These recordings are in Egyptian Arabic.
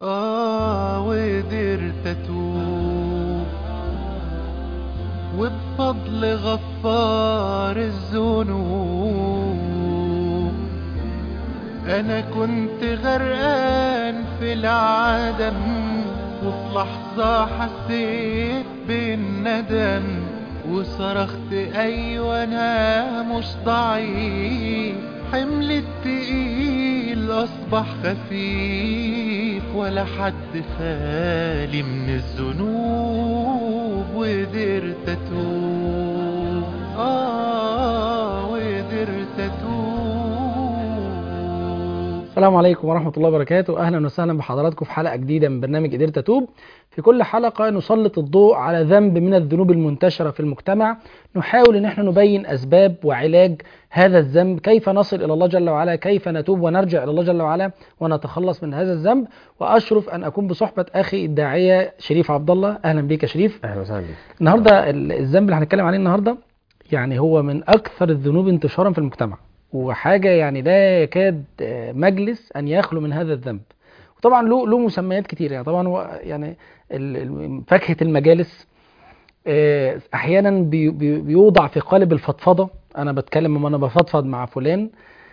آه وقدرت أتوب وبفضل غفار الذنوب أنا كنت غرقان في العدم وفي لحظة حسيت بالندم وصرخت أيوة أنا مش ضعيف حمل التقيل أصبح خفيف ولا حد خالي من الذنوب وقدرت أتوب آه وقدرت أتوب السلام عليكم ورحمة الله وبركاته أهلا وسهلا بحضراتكم في حلقة جديدة من برنامج قدرت أتوب في كل حلقة نسلط الضوء على ذنب من الذنوب المنتشرة في المجتمع نحاول أن احنا نبين أسباب وعلاج هذا الذنب كيف نصل إلى الله جل وعلا كيف نتوب ونرجع إلى الله جل وعلا ونتخلص من هذا الذنب وأشرف أن أكون بصحبة أخي الداعية شريف عبد الله أهلا بك يا شريف اهلا وسهلا بيك النهاردة ال- الذنب اللي هنتكلم عليه النهاردة يعني هو من أكثر الذنوب انتشارا في المجتمع وحاجة يعني لا يكاد آه، مجلس أن يخلو من هذا الذنب وطبعا له له مسميات كتير يعني طبعا هو يعني ال- ال- فاكهة المجالس آه، أحيانا بي- بي- بيوضع في قالب الفضفضة أنا بتكلم وأنا بفضفض مع فلان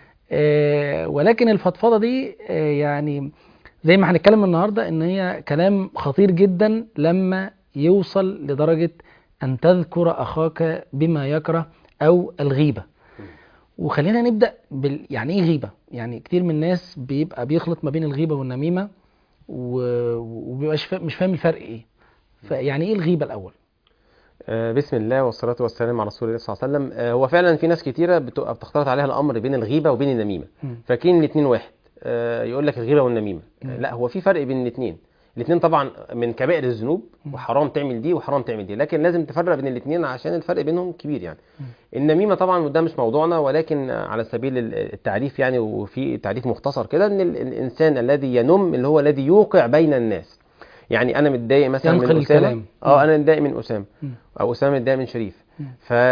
آه، ولكن الفضفضة دي آه، يعني زي ما هنتكلم النهاردة إن هي كلام خطير جدا لما يوصل لدرجة أن تذكر أخاك بما يكره أو الغيبة وخلينا نبدأ بال... يعني إيه غيبة؟ يعني كتير من الناس بيبقى بيخلط ما بين الغيبة والنميمة و... وبيبقاش فا... مش فاهم الفرق إيه فيعني إيه الغيبة الأول؟ آه بسم الله والصلاة والسلام على رسول الله صلى الله عليه وسلم آه هو فعلا في ناس كتيرة بتبقى بتختلط عليها الأمر بين الغيبة وبين النميمة مم. فاكرين الاتنين واحد آه يقول لك الغيبة والنميمة مم. آه لا هو في فرق بين الاتنين الاتنين طبعا من كبائر الذنوب مم. وحرام تعمل دي وحرام تعمل دي لكن لازم تفرق بين الاتنين عشان الفرق بينهم كبير يعني مم. النميمة طبعا وده مش موضوعنا ولكن آه، على سبيل ال- التعريف يعني وفي تعريف مختصر كده ان ال- الانسان الذي ينم اللي هو الذي يوقع بين الناس يعني انا متضايق مثلا ينقل من اسامه الكلام. اه انا متضايق من اسامه مم. او اسامه متضايق من شريف مم.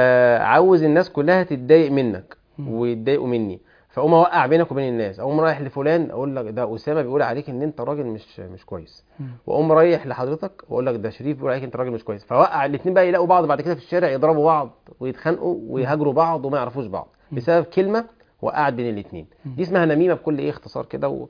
فعاوز الناس كلها تتضايق منك مم. ويتضايقوا مني فاقوم اوقع بينك وبين الناس اقوم رايح لفلان اقول لك ده اسامه بيقول عليك ان انت راجل مش مش كويس مم. واقوم رايح لحضرتك واقول لك ده شريف بيقول عليك انت راجل مش كويس فوقع الاثنين بقى يلاقوا بعض بعد كده في الشارع يضربوا بعض ويتخانقوا ويهاجروا بعض وما يعرفوش بعض مم. بسبب كلمه وقعت بين الاثنين مم. دي اسمها نميمه بكل ايه اختصار كده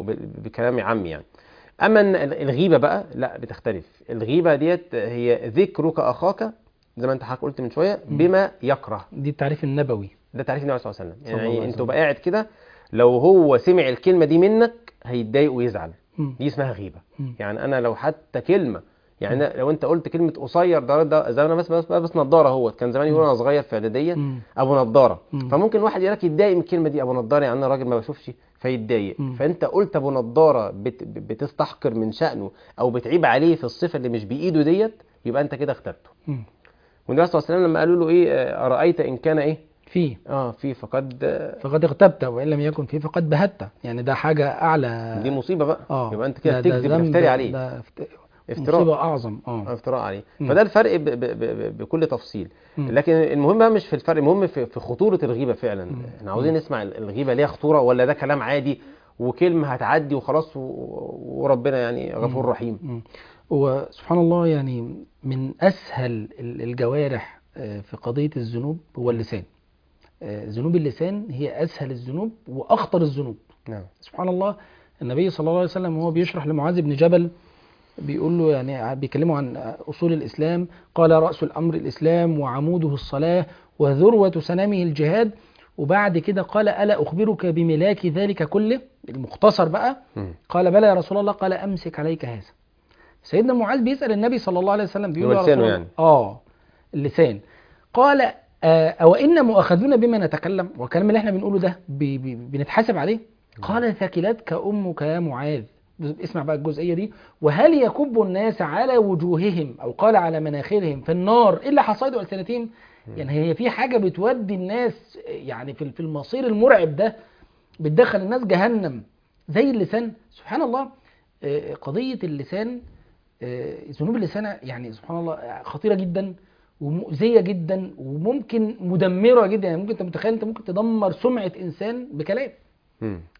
وبكلام عام يعني اما إن الغيبه بقى لا بتختلف الغيبه ديت هي ذكرك اخاك زي ما انت حضرتك قلت من شويه مم. بما يكره دي التعريف النبوي ده تعريف النبي صلى الله عليه وسلم صلى الله يعني عليه انت وسلم. تبقى قاعد كده لو هو سمع الكلمه دي منك هيتضايق ويزعل مم. دي اسمها غيبه مم. يعني انا لو حتى كلمه يعني أنا لو انت قلت كلمه قصير ده ده زي ما انا بس بس, بس نضاره هو كان زمان يقول انا صغير في اعداديه مم. ابو نضاره مم. فممكن واحد يقول لك يتضايق من الكلمه دي ابو نضاره يعني انا راجل ما بشوفش فيتضايق مم. فانت قلت ابو نضاره بت بتستحقر من شانه او بتعيب عليه في الصفه اللي مش بايده ديت يبقى انت كده اخترته مم. والنبي صلى الله عليه وسلم لما قالوا له ايه آه، ارايت ان كان ايه فيه اه في فقد آه، فقد اغتبت وإن لم يكن فيه فقد بهت يعني ده حاجة أعلى دي مصيبه بقى اه يبقى انت كده ده- ده بتكذب ذنب- وتفتري عليه ده افت- افتراء مصيبة أعظم اه افتراء عليه مم. فده الفرق ب ب ب ب بكل تفصيل مم. لكن المهم بقى مش في الفرق المهم في, في خطوره الغيبه فعلا مم. احنا عاوزين نسمع ال- الغيبه ليها خطوره ولا ده كلام عادي وكلمه هتعدي وخلاص و... وربنا يعني غفور مم. رحيم مم. وسبحان الله يعني من أسهل ال- الجوارح آه، في قضية الذنوب هو اللسان آه، ذنوب اللسان هي أسهل الذنوب وأخطر الذنوب نعم سبحان الله النبي صلى الله عليه وسلم وهو بيشرح لمعاذ بن جبل بيقول له يعني بيكلمه عن أصول الإسلام قال رأس الأمر الإسلام وعموده الصلاة وذروة سنامه الجهاد وبعد كده قال ألا أخبرك بملاك ذلك كله المختصر بقى مم. قال بلى يا رسول الله قال أمسك عليك هذا سيدنا معاذ بيسأل النبي صلى الله عليه وسلم بيقول له هو يا لسانه رسول يعني. الله آه اللسان قال آه، أو إن مؤاخذون بما نتكلم والكلام اللي احنا بنقوله ده بي بي بنتحاسب عليه قال ثكلتك أمك يا معاذ اسمع بقى الجزئية دي وهل يكب الناس على وجوههم أو قال على مناخرهم في النار إلا حصائد ألسنتهم يعني هي في حاجة بتودي الناس يعني في في المصير المرعب ده بتدخل الناس جهنم زي اللسان سبحان الله آه، قضية اللسان آه، ذنوب اللسان يعني سبحان الله خطيرة جدا ومؤذية جدا وممكن مدمرة جدا يعني ممكن انت متخيل انت ممكن تدمر سمعة انسان بكلام مم.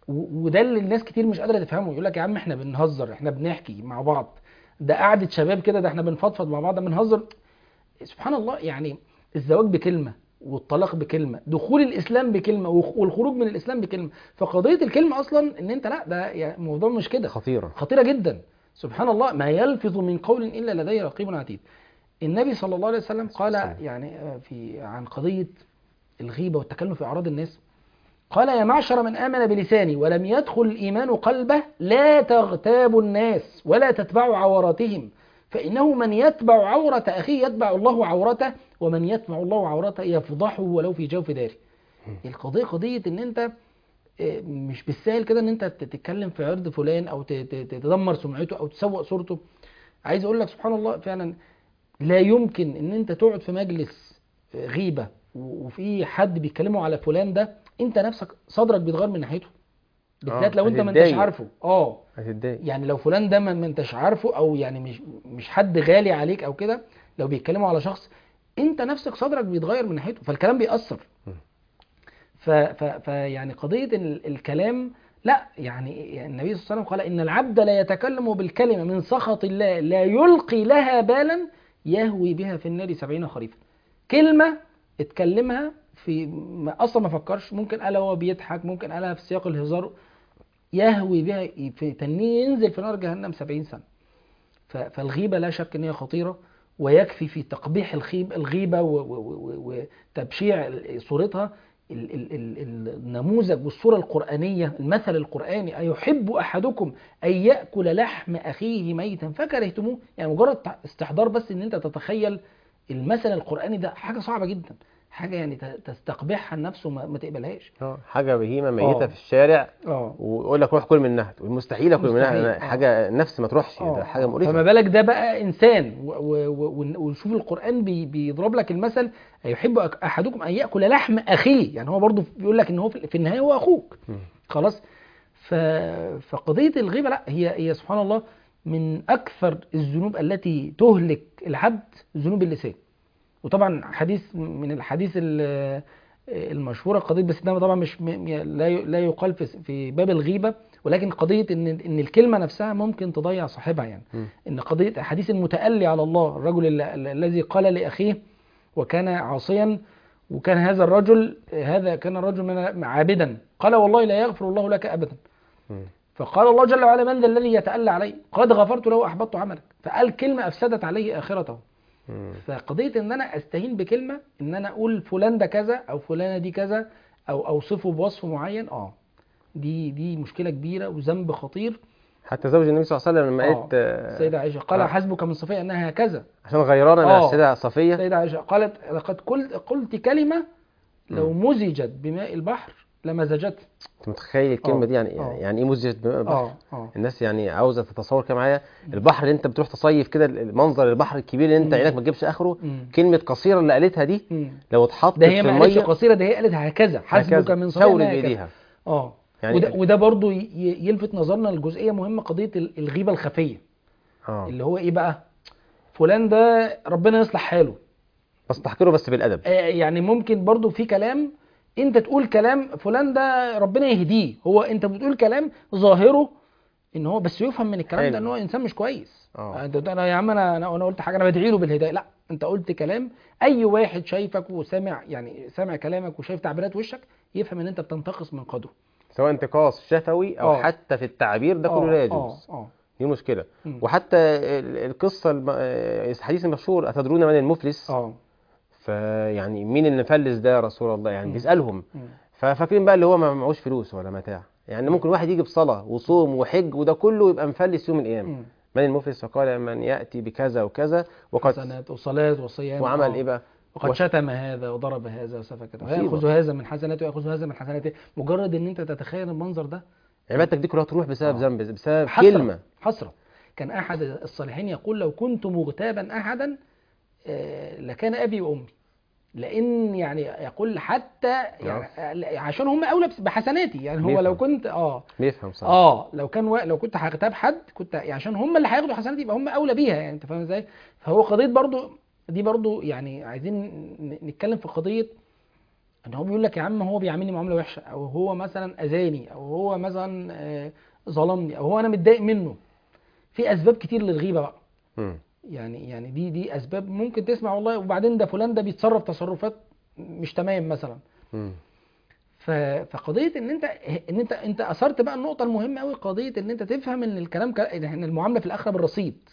و- وده اللي الناس كتير مش قادره تفهمه يقول لك يا عم احنا بنهزر احنا بنحكي مع بعض ده قعده شباب كده ده احنا بنفضفض مع بعض ده بنهزر سبحان الله يعني الزواج بكلمه والطلاق بكلمه دخول الاسلام بكلمه وخ- والخروج من الاسلام بكلمه فقضيه الكلمه اصلا ان انت لا ده يعني الموضوع مش كده خطيرة خطيره جدا سبحان الله ما يلفظ من قول الا لديه رقيب عتيد النبي صلى الله عليه وسلم قال يعني آه، في عن قضيه الغيبه والتكلم في اعراض الناس قال يا معشر من امن بلساني ولم يدخل الايمان قلبه لا تغتابوا الناس ولا تتبعوا عوراتهم فانه من يتبع عوره اخيه يتبع الله عورته ومن يتبع الله عورته يفضحه ولو في جوف داره القضيه قضيه ان انت آه، مش بالسهل كده ان انت تتكلم في عرض فلان او ت- ت- تدمر سمعته او تسوء صورته عايز اقول لك سبحان الله فعلا لا يمكن ان انت تقعد في مجلس آه، غيبه و- وفي حد بيتكلموا على فلان ده انت نفسك صدرك بيتغير من ناحيته بالذات آه، لو انت ما انتش هتتضايق. عارفه اه هتتضايق يعني لو فلان ده ما ما انتش عارفه او يعني مش مش حد غالي عليك او كده لو بيتكلموا على شخص انت نفسك صدرك بيتغير من ناحيته فالكلام بيأثر ف ف ف يعني قضية ال- الكلام لا يعني النبي صلى الله عليه وسلم قال إن العبد لا يتكلم بالكلمة من سخط الله لا يلقي لها بالا يهوي بها في النار سبعين خريفا كلمة اتكلمها في ما أصلا ما فكرش ممكن قالها وهو بيضحك ممكن قالها في سياق الهزار يهوي بها في تنيه ينزل في نار جهنم سبعين سنة ف- فالغيبة لا شك ان هي خطيرة ويكفي في تقبيح الخيب الغيبة و- و- و- وتبشيع صورتها ال- ال- ال- النموذج والصورة القرآنية المثل القرآني أيحب أحدكم أن يأكل لحم أخيه ميتا فكرهتموه يعني مجرد تع- استحضار بس ان انت تتخيل المثل القرآني ده حاجة صعبة جدا حاجة يعني ت- تستقبحها النفس وما ما تقبلهاش اه حاجة بهيمة ميتة آه. في الشارع اه ويقول لك روح كل منها مستحيل اكل منها مستحيل، أنا آه. حاجة نفس ما تروحش ده حاجة فما مقرفة بالك ده بقى انسان و- و- و- وشوف القران بي بيضرب لك المثل يحب أك- احدكم ان ياكل لحم اخيه يعني هو برضو بيقول لك ان هو في في النهايه هو اخوك مم. خلاص ف فقضيه الغيبه لا هي هي سبحان الله من اكثر الذنوب التي تهلك العبد ذنوب اللسان وطبعا حديث من الحديث ال- المشهوره قضيه بس ده طبعا مش م- لا ي- لا يقال في في باب الغيبه ولكن قضيه ان ان الكلمه نفسها ممكن تضيع صاحبها يعني مم. ان قضيه حديث المتألي على الله الرجل ال- ال- الذي قال لاخيه وكان عاصيا وكان هذا الرجل هذا كان الرجل من عابدا قال والله لا يغفر الله لك ابدا مم. فقال الله جل وعلا من ذا الذي يتألى علي قد غفرت له احبطت عملك فقال كلمه افسدت عليه اخرته مم. فقضيه ان انا استهين بكلمه ان انا اقول فلان ده كذا او فلانه دي كذا او اوصفه بوصف معين اه دي دي مشكله كبيره وذنب خطير حتى زوج النبي صلى الله عليه وسلم لما آه. قالت آه، السيده عائشه قال آه. حسبك من صفيه انها هكذا عشان غيرانة من آه. السيدة صفية السيده عائشه قالت لقد قلت قلت كلمه لو مزجت بماء البحر لمزجته انت متخيل الكلمة آه. دي يعني آه. يعني ايه مزجة بماء البحر اه اه الناس يعني عاوزة تتصور كده معايا البحر اللي انت بتروح تصيف كده المنظر البحر الكبير اللي انت مم. عينك ما تجيبش اخره مم. كلمة قصيرة اللي قالتها دي مم. لو اتحطت ده هي في ما قالتش المية قصيره ده هي قالت هكذا حسبك هكذا. من صفيه شاور انها هكذا بايديها اه يعني- وده, وده برضو ي- يلفت نظرنا لجزئيه مهمه قضيه ال- الغيبه الخفيه اه اللي هو ايه بقى فلان ده ربنا يصلح حاله بس تحقيره بس بالادب آه، يعني ممكن برضو في كلام انت تقول كلام فلان ده ربنا يهديه هو انت بتقول كلام ظاهره ان هو بس يفهم من الكلام حلو. ده ان هو انسان مش كويس اه. انت بتقول انا يا عم انا انا أنا قلت حاجه انا بدعي له بالهدايه لا انت قلت كلام اي واحد شايفك وسامع يعني سامع كلامك وشايف تعبيرات وشك يفهم ان انت بتنتقص من قدره سواء انتقاص شفوي او اه. حتى في التعبير ده كله لا يجوز اه اه دي مشكلة مم. وحتى ال- القصة الم- آه، الحديث المشهور أتدرون من المفلس اه فيعني مين اللي مفلس ده يا رسول الله يعني مم. بيسألهم مم. ففاكرين بقى اللي هو ما معهوش فلوس ولا متاع يعني ممكن واحد يجي بصلاة وصوم وحج وده كله يبقى مفلس يوم القيامة مم. من المفلس فقال من يأتي بكذا وكذا وقد حسنات وصلاه وصيام وعمل آه. ايه بقى وقد وش- شتم هذا وضرب هذا وسفك دم. مصيبة. ويأخذ هذا من حسناته ويأخذ هذا من حسناته مجرد ان انت تتخيل المنظر ده عبادتك دي كلها تروح بسبب آه. ذنب بسبب حسرة كلمة حسرة كان أحد الصالحين يقول لو كنت مغتابا أحدا آه، لكان أبي وأمي لأن يعني يقول حتى يعني عشان هم أولى بس- بحسناتي يعني هو بيفهم. لو كنت اه بيفهم صح اه لو كان و... لو كنت هغتاب حد كنت يعني عشان هم اللي هياخدوا حسناتي يبقى هم اولى بيها يعني انت فاهم ازاي فهو قضيه برضو دي برضو يعني عايزين ن- نتكلم في قضيه ان هو بيقول لك يا عم هو بيعاملني معامله وحشه او هو مثلا اذاني او هو مثلا آه، ظلمني او هو انا متضايق منه في اسباب كتير للغيبه بقى مم. يعني يعني دي دي اسباب ممكن تسمع والله وبعدين ده فلان ده بيتصرف تصرفات مش تمام مثلا مم. ف- فقضيه ان انت ان انت انت اثرت بقى النقطه المهمه قوي قضيه ان انت تفهم ان الكلام ك... ان المعامله في الاخره بالرصيد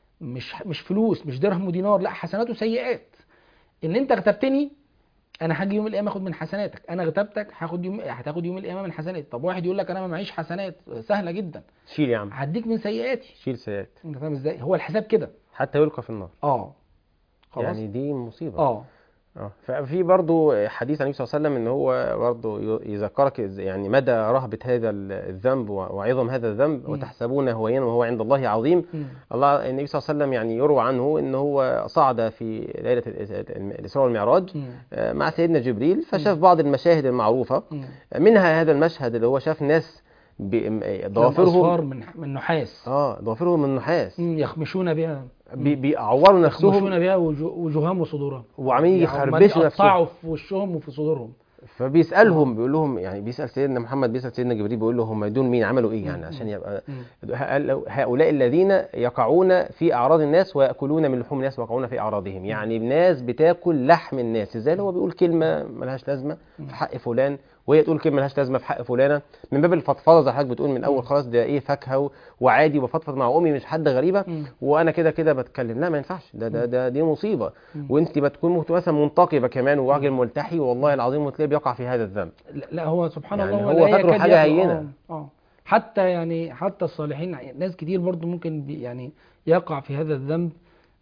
مش مش فلوس مش درهم ودينار لا حسنات وسيئات ان انت اغتبتني انا هاجي يوم القيامه اخد من حسناتك انا اغتبتك هاخد يوم هتاخد يوم القيامه من حسناتي طب واحد يقول لك انا ما معيش حسنات سهله جدا شيل يا عم هديك من سيئاتي شيل سيئات انت فاهم ازاي هو الحساب كده حتى يلقى في النار اه خلاص يعني دي مصيبة اه اه ففي برضو حديث عن النبي صلى الله عليه وسلم ان هو برضو ي- يذكرك إز- يعني مدى رهبة هذا ال- الذنب و- وعظم هذا الذنب مم. وتحسبونه هوينا وهو عند الله عظيم مم. الله النبي صلى الله عليه وسلم يعني يروى عنه ان هو صعد في ليلة ال- ال- الإسراء والمعراج مم. آه، مع سيدنا جبريل فشاف بعض المشاهد المعروفة مم. منها هذا المشهد اللي هو شاف ناس ب- م- أصفار ضوافرهم من من نحاس اه ضوافرهم من نحاس مم. يخمشون بها بي- بيعوروا نفسهم يخمشون بها وجو- وجوههم وصدورهم وعمالين يعني عمالين يخربشوا نفسهم يقطعوا في وشهم وفي صدورهم فبيسالهم بيقول لهم يعني بيسال سيدنا محمد بيسال سيدنا جبريل بيقول له هم دول مين عملوا ايه يعني مم. عشان يبقى مم. قال له هؤلاء الذين يقعون في اعراض الناس وياكلون من لحوم الناس ويقعون في اعراضهم يعني الناس بتاكل لحم الناس ازاي اللي هو بيقول كلمه ملهاش لازمه في حق فلان وهي تقول كلمه ملهاش لازمه في حق فلانه من باب الفضفضه زي حضرتك بتقول من الاول خلاص ده ايه فاكهه و- وعادي وبفضفض مع امي مش حد غريبه مم. وانا كده كده بتكلم لا ما ينفعش ده ده, ده دي مصيبه مم. وانت بتكون مت- مثلا منتقبه كمان وراجل ملتحي والله العظيم وتلاقيه بيقع في هذا الذنب لا, لا هو سبحان يعني الله هو لا فاكره يكاد حاجة يخلق- هينة. اه اه حتى يعني حتى الصالحين ناس كتير برضو ممكن بي يعني يقع في هذا الذنب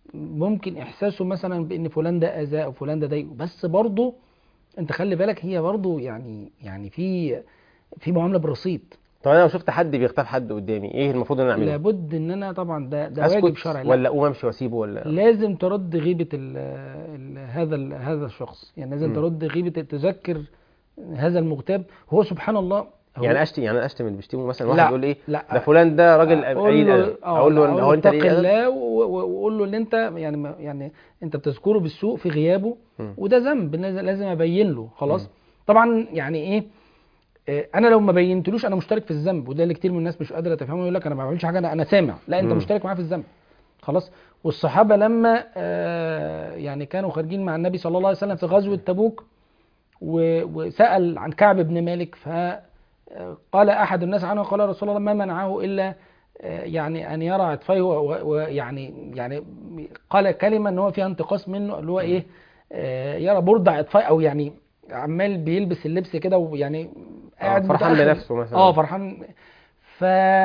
ممكن احساسه مثلا بان فلان ده اذاه او فلان ده ضايقه بس برضو انت خلي بالك هي برضو يعني يعني في في معامله بالرصيد طب انا لو شفت حد بيغتاب حد قدامي ايه المفروض ان انا اعمله لابد ان انا طبعا ده ده واجب اسكت شرعي لا ولا اقوم امشي واسيبه ولا لازم ترد غيبة ال ال هذا ال هذا الشخص يعني لازم مم. ترد غيبة تذكر هذا المغتاب هو سبحان الله هو يعني اشتم يعني انا اشتم اللي بيشتمه مثلا واحد لا، يقول ايه لا ده فلان ده راجل اقول قليل له ادب آه، اقول له لا، هو انت اتق ليه أدب؟ الله و- و- وقول له ان انت يعني ما- يعني انت بتذكره بالسوء في غيابه مم. وده ذنب لازم لازم ابين له خلاص مم. طبعا يعني ايه آه، انا لو ما بينتلوش انا مشترك في الذنب وده اللي كتير من الناس مش قادره تفهمه يقول لك انا ما بعملش حاجه انا انا سامع لا انت مم. مشترك معاه في الذنب خلاص والصحابه لما آه، يعني كانوا خارجين مع النبي صلى الله عليه وسلم في غزوه تبوك و- وسال عن كعب بن مالك فقال احد الناس عنه قال رسول الله ما منعه الا آه، يعني ان يرى عطفيه و- ويعني يعني قال كلمه ان هو فيها انتقاص منه اللي هو ايه آه، يرى برده عطفيه او يعني عمال بيلبس اللبس كده ويعني آه، فرحان متأخر. بنفسه مثلا اه فرحان ف...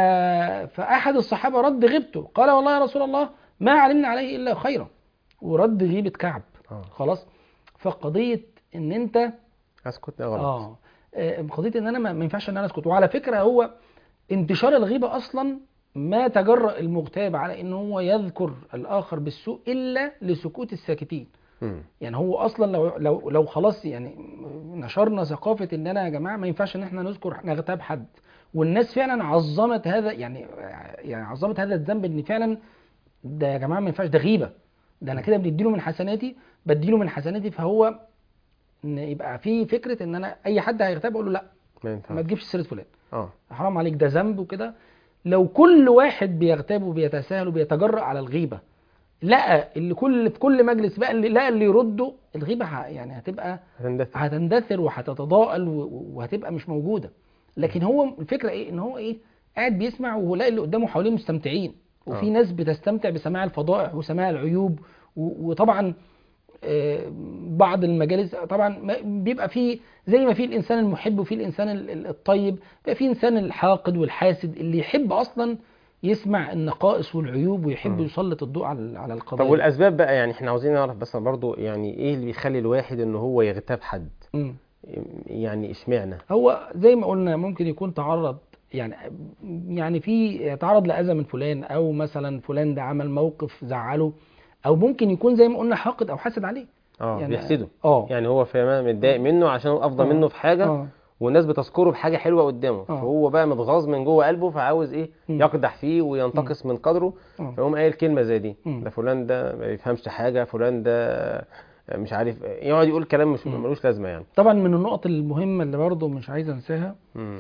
فاحد الصحابه رد غيبته قال والله يا رسول الله ما علمنا عليه الا خيرا ورد غيبه كعب آه. خلاص فقضيه ان انت اسكت ده غلط اه آه، قضيه ان انا ما ما ينفعش ان انا اسكت وعلى فكره هو انتشار الغيبه اصلا ما تجرأ المغتاب على ان هو يذكر الاخر بالسوء الا لسكوت الساكتين مم. يعني هو اصلا لو لو لو خلاص يعني نشرنا ثقافه ان انا يا جماعه ما ينفعش ان احنا نذكر نغتاب حد والناس فعلا عظمت هذا يعني يعني عظمت هذا الذنب ان فعلا ده يا جماعه ما ينفعش ده غيبه ده انا كده بنديله من حسناتي بديله من حسناتي فهو ان يبقى في فكره ان انا اي حد هيغتاب اقول له لا ما ما ينفعش تجيبش سيره فلان اه حرام عليك ده ذنب وكده لو كل واحد بيغتاب وبيتساهل وبيتجرأ على الغيبة لقى اللي كل في كل مجلس بقى اللي لقى اللي يرده الغيبة ه- يعني هتبقى هتندثر هتندثر وهتتضاءل و- وهتبقى مش موجودة لكن هو الفكرة ايه ان هو ايه قاعد بيسمع وهو لاقي اللي قدامه حواليه مستمتعين وفي آه. ناس بتستمتع بسماع الفضائح وسماع العيوب و- وطبعا آه، بعض المجالس طبعا ما- بيبقى فيه زي ما في الانسان المحب وفي الانسان ال- ال- الطيب بيبقى في انسان الحاقد والحاسد اللي يحب اصلا يسمع النقائص والعيوب ويحب مم. يسلط الضوء على على طب القضايا والاسباب بقى يعني احنا عاوزين نعرف بس برضو يعني ايه اللي بيخلي الواحد ان هو يغتاب حد مم. يعني اشمعنى هو زي ما قلنا ممكن يكون تعرض يعني يعني في تعرض لاذى من فلان او مثلا فلان ده عمل موقف زعله او ممكن يكون زي ما قلنا حاقد او حاسد عليه اه يعني- بيحسده اه يعني هو فاهم متضايق منه عشان هو افضل آه. منه في حاجه اه والناس بتذكره بحاجه حلوه قدامه فهو بقى متغاظ من جوه قلبه فعاوز ايه مم. يقدح فيه وينتقص من قدره آه. فيقوم قايل كلمه زي دي مم. ده فلان ده ما بيفهمش حاجه فلان ده آه، مش عارف آه، يقعد يقول كلام مش مم. ملوش لازمه يعني طبعا من النقط المهمة اللي برضه مش عايز انساها مم.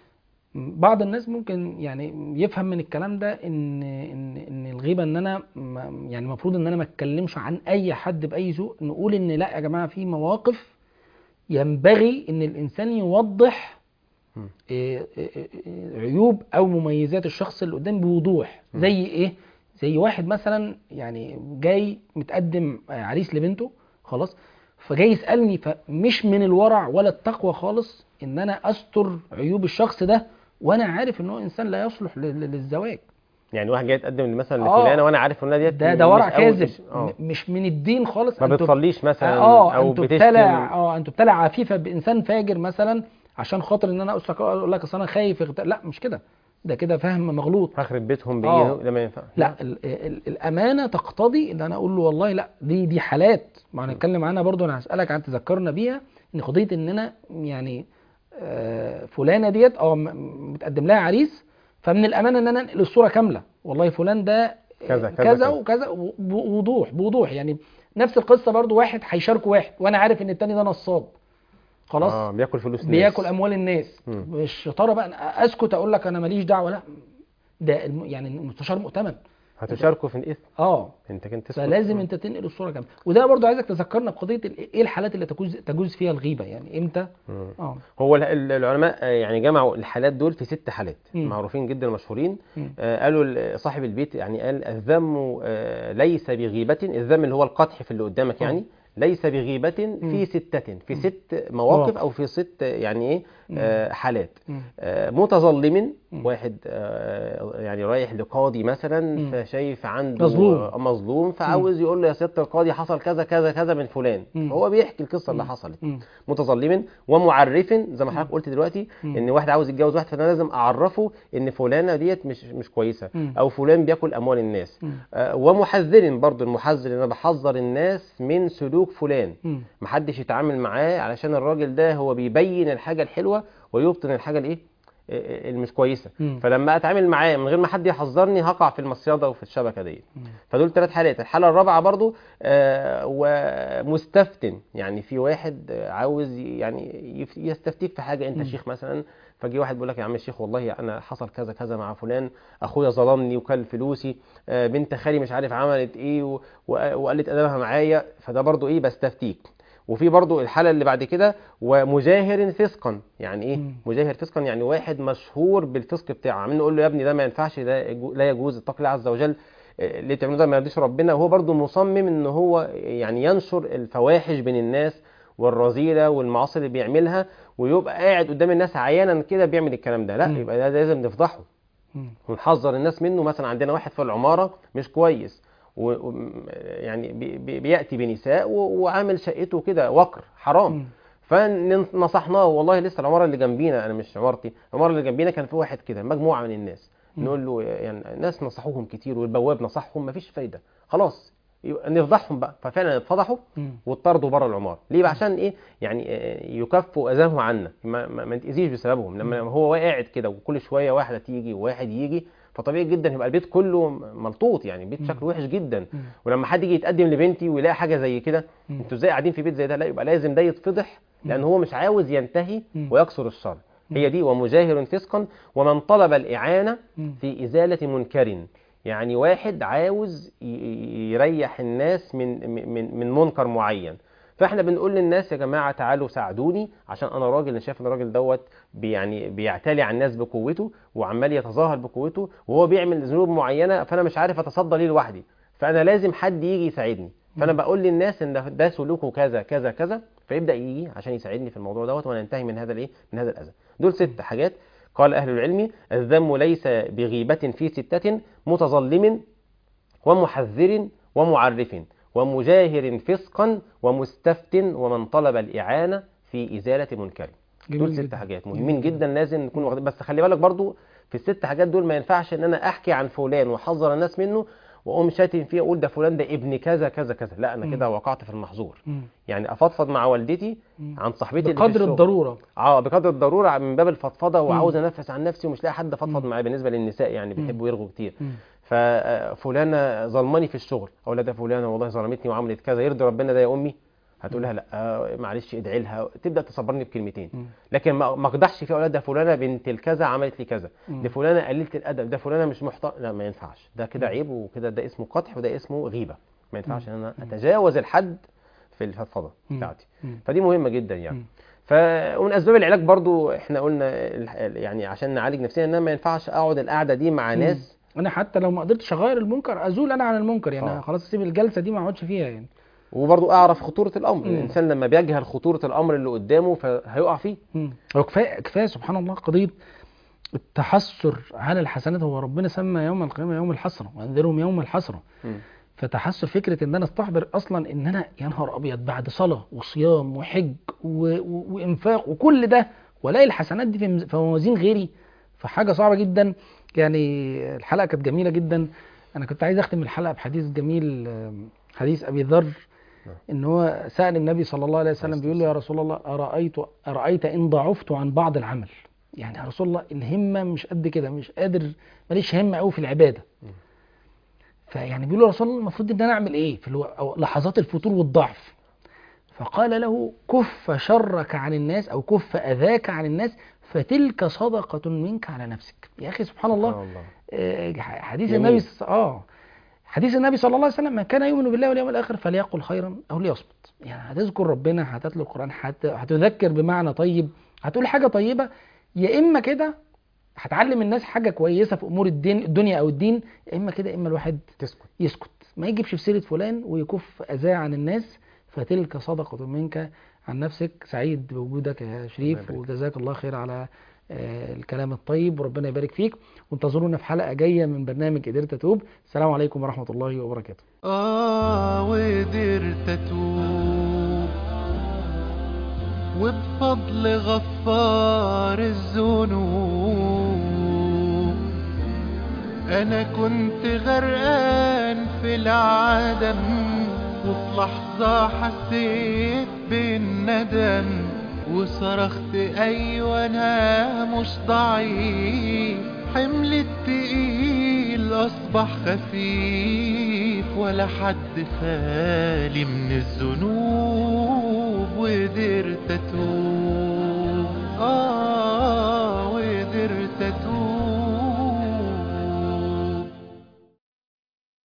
بعض الناس ممكن يعني يفهم من الكلام ده ان ان ان الغيبه ان انا ما- يعني المفروض ان انا ما اتكلمش عن اي حد باي سوء نقول ان لا يا جماعه في مواقف ينبغي ان الانسان يوضح مم. إيه إيه إيه عيوب او مميزات الشخص اللي قدام بوضوح مم. زي ايه زي واحد مثلا يعني جاي متقدم عريس لبنته خلاص فجاي يسالني فمش من الورع ولا التقوى خالص ان انا استر عيوب الشخص ده وانا عارف ان هو انسان لا يصلح لل- لل- للزواج يعني واحد جاي يتقدم مثلا آه. لفلانه وانا عارف ان ديت ده ده مش ورع أول- كاذب مش- اه م- مش من الدين خالص ما أنتوا- بتصليش مثلا اه او انتوا بتشتم بتلع اه انتوا بتلع عفيفه بانسان فاجر مثلا عشان خاطر ان انا أسرك اقول لك اصل انا خايف يغت- لا مش كده ده كده فهم مغلوط هخرب بيتهم آه. بايه ده ما ينفع لا ال ال الامانه تقتضي ان انا اقول له والله لا دي دي حالات ما هنتكلم عنها برضو انا هسالك عن تذكرنا بيها ان قضيه ان انا يعني آه، فلانه ديت اه م- متقدم لها عريس فمن الامانه ان انا انقل الصوره كامله والله فلان ده كذا، آه، كذا، كذا كذا. وكذا و- بوضوح بوضوح يعني نفس القصه برضو واحد هيشاركه واحد وانا عارف ان التاني ده نصاب خلاص اه بياكل فلوس الناس. بياكل اموال الناس مم. مش يا ترى بقى أنا اسكت اقول لك انا ماليش دعوه لا ده الم- يعني المستشار مؤتمن هتشاركوا في الاثم اه انت كنت تسكت فلازم مم. انت تنقل الصوره كامله وده برضو عايزك تذكرنا بقضيه ال- ايه الحالات اللي تجوز تجوز فيها الغيبه يعني امتى مم. اه هو ال- ال- العلماء آه، يعني جمعوا الحالات دول في ست حالات مم. معروفين جدا مشهورين مم. آه، قالوا ل- صاحب البيت يعني قال الذم آه، ليس بغيبة الذم اللي هو القدح في اللي قدامك آه. يعني ليس بغيبة مم. في ستة في مم. ست مواقف مواقف. أو في ست يعني إيه مم. آه، حالات مم. آه، متظلم مم. واحد آه، يعني رايح لقاضي مثلا مم. فشايف عنده مظلوم. آه، مظلوم فعاوز يقول له يا سيادة القاضي حصل كذا كذا كذا من فلان مم. فهو بيحكي القصة اللي مم. حصلت مم. متظلم ومعرف زي ما حضرتك قلت دلوقتي مم. ان واحد عاوز يتجوز واحد فانا لازم اعرفه ان فلانه ديت مش مش كويسه مم. او فلان بياكل اموال الناس مم. آه، ومحذر برضو المحذر ان انا بحذر الناس من سلوك فلان مم. محدش يتعامل معاه علشان الراجل ده هو بيبين الحاجه الحلوه ويبطن الحاجه الايه آه، اللي مش كويسه مم. فلما اتعامل معاه من غير ما حد يحذرني هقع في المصيده وفي الشبكه دي مم. فدول ثلاث حالات الحاله الرابعه برضو آه ومستفتن يعني في واحد آه، عاوز ي- يعني يف- يستفتيك في حاجه انت مم. شيخ مثلا فجي واحد بيقول لك يا عم الشيخ والله انا حصل كذا كذا مع فلان اخويا ظلمني وكل فلوسي آه بنت خالي مش عارف عملت ايه و- و- وقلت ادبها معايا فده برضو ايه بستفتيك وفي برضو الحالة اللي بعد كده ومجاهر فسقا يعني ايه مم. مجاهر فسقا يعني واحد مشهور بالفسق بتاعه عمالين نقول له يا ابني ده ما ينفعش ده يجو- لا يجوز اتق الله عز وجل آه، اللي بتعمله ده ما يرضيش ربنا وهو برضو مصمم ان هو يعني ينشر الفواحش بين الناس والرذيلة والمعاصي اللي بيعملها ويبقى قاعد قدام الناس عيانا كده بيعمل الكلام ده لا مم. يبقى ده لازم نفضحه مم. ونحذر الناس منه مثلا عندنا واحد في العمارة مش كويس و و- يعني بي بي بيأتي بنساء و- وعامل شقته كده وقر حرام مم. فنصحناه والله لسه العمارة اللي جنبينا انا مش عمارتي العمارة اللي جنبينا كان في واحد كده مجموعة من الناس مم. نقول له يعني الناس نصحوهم كتير والبواب نصحهم مفيش فايدة خلاص يبقى نفضحهم بقى ففعلا اتفضحوا مم. واتطردوا بره العماره ليه بقى عشان ايه يعني آه، يكفوا اذاهم عنا ما, ما, ما نتاذيش بسببهم لما مم. هو قاعد كده وكل شويه واحده تيجي وواحد يجي فطبيعي جدا يبقى البيت كله ملطوط يعني البيت مم. شكله وحش جدا مم. ولما حد يجي يتقدم لبنتي ويلاقي حاجه زي كده مم. انتوا ازاي قاعدين في بيت زي ده لا يبقى لازم ده يتفضح لان هو مش عاوز ينتهي مم. ويكسر الشر هي دي ومجاهر فسقا ومن طلب الاعانه مم. في ازاله منكر يعني واحد عاوز ي- ي- يريح الناس من من من منكر معين فاحنا بنقول للناس يا جماعه تعالوا ساعدوني عشان انا راجل انا شايف ان الراجل دوت بي يعني بيعتلي على الناس بقوته وعمال يتظاهر بقوته وهو بيعمل ذنوب معينه فانا مش عارف اتصدى ليه لوحدي فانا لازم حد يجي يساعدني فانا بقول للناس ان ده- ده سلوكه كذا كذا كذا فيبدا يجي عشان يساعدني في الموضوع دوت وننتهي من هذا الايه من هذا الاذى دول ست حاجات قال اهل العلم الذم ليس بغيبه في سته متظلم ومحذر ومعرف ومجاهر فسقا ومستفت ومن طلب الإعانة في إزالة منكر جميل دول ست جدا. حاجات جميل مهمين جدا لازم نكون واخدين بس خلي بالك برضو في الست حاجات دول ما ينفعش ان انا احكي عن فلان واحذر الناس منه واقوم شاتم فيه اقول ده فلان ده ابن كذا كذا كذا لا انا مم. كده وقعت في المحظور مم. يعني افضفض مع والدتي مم. عن صاحبتي اللي في بقدر الشغل. الضروره اه بقدر الضروره من باب الفضفضه وعاوز مم. انفس عن نفسي ومش لاقي حد افضفض مم. معاه بالنسبه للنساء يعني مم. بيحبوا يرغوا كتير مم. ففلانه ظلماني في الشغل اقول لها ده فلانه والله ظلمتني وعملت كذا يرضي ربنا ده يا امي هتقول لها لا آه، معلش ادعي لها تبدا تصبرني بكلمتين مم. لكن ما ما اقدحش في اولاد ده فلانه بنت الكذا عملت لي كذا مم. دي فلانه قليله الادب ده فلانه مش محترم لا ما ينفعش ده كده عيب وكده ده اسمه قدح وده اسمه غيبه ما ينفعش ان انا اتجاوز الحد في الفضفضه مم. بتاعتي مم. فدي مهمه جدا يعني مم. ف ومن اسباب العلاج برضو احنا قلنا ال- يعني عشان نعالج نفسنا ان أنا ما ينفعش اقعد القعده دي مع مم. ناس انا حتى لو ما قدرتش اغير المنكر ازول انا عن المنكر يعني آه. خلاص اسيب الجلسه دي ما اقعدش فيها يعني وبرضو اعرف خطوره الامر مم. الانسان لما بيجهل خطوره الامر اللي قدامه فهيقع فيه مم. هو كفايه كفايه سبحان الله قضيه التحسر على الحسنات هو ربنا سمى يوم القيامه يوم الحسره وانذرهم يوم الحسره مم. فتحسر فكره ان انا استحضر اصلا ان انا يا نهار ابيض بعد صلاه وصيام وحج و... و... وانفاق وكل ده والاقي الحسنات دي في مز- في موازين غيري فحاجه صعبه جدا يعني الحلقه كانت جميله جدا انا كنت عايز اختم الحلقه بحديث جميل آم، حديث ابي ذر ان هو سال النبي صلى الله عليه وسلم بيقول له يا رسول الله ارايت ارايت ان ضعفت عن بعض العمل يعني يا رسول الله الهمه مش قد كده مش قادر ماليش همه قوي في العباده فيعني بيقول له يا رسول الله المفروض ان انا اعمل ايه في الو... أو لحظات الفتور والضعف فقال له كف شرك عن الناس او كف اذاك عن الناس فتلك صدقه منك على نفسك يا اخي سبحان الله سبحان الله آه، حديث جميل. النبي ص- اه حديث النبي صلى الله عليه وسلم من كان يؤمن بالله واليوم الاخر فليقل خيرا او ليصمت يعني هتذكر ربنا هتتلو القران هت... هتذكر بمعنى طيب هتقول حاجه طيبه يا اما كده هتعلم الناس حاجه كويسه في امور الدين الدنيا او الدين يا اما كده يا اما الواحد تسكت يسكت ما يجيبش في سيره فلان ويكف اذاه عن الناس فتلك صدقه منك عن نفسك سعيد بوجودك يا شريف يبارك. وجزاك الله خير على آه، الكلام الطيب وربنا يبارك فيك وانتظرونا في حلقه جايه من برنامج قدرت اتوب السلام عليكم ورحمه الله وبركاته آه وقدرت أتوب وبفضل غفار الذنوب أنا كنت غرقان في العدم وفي لحظة حسيت بالندم وصرخت أيوة أنا مش ضعيف حمل التقيل أصبح خفيف ولا حد خالي من الذنوب وقدرت أتوب آه وقدرت أتوب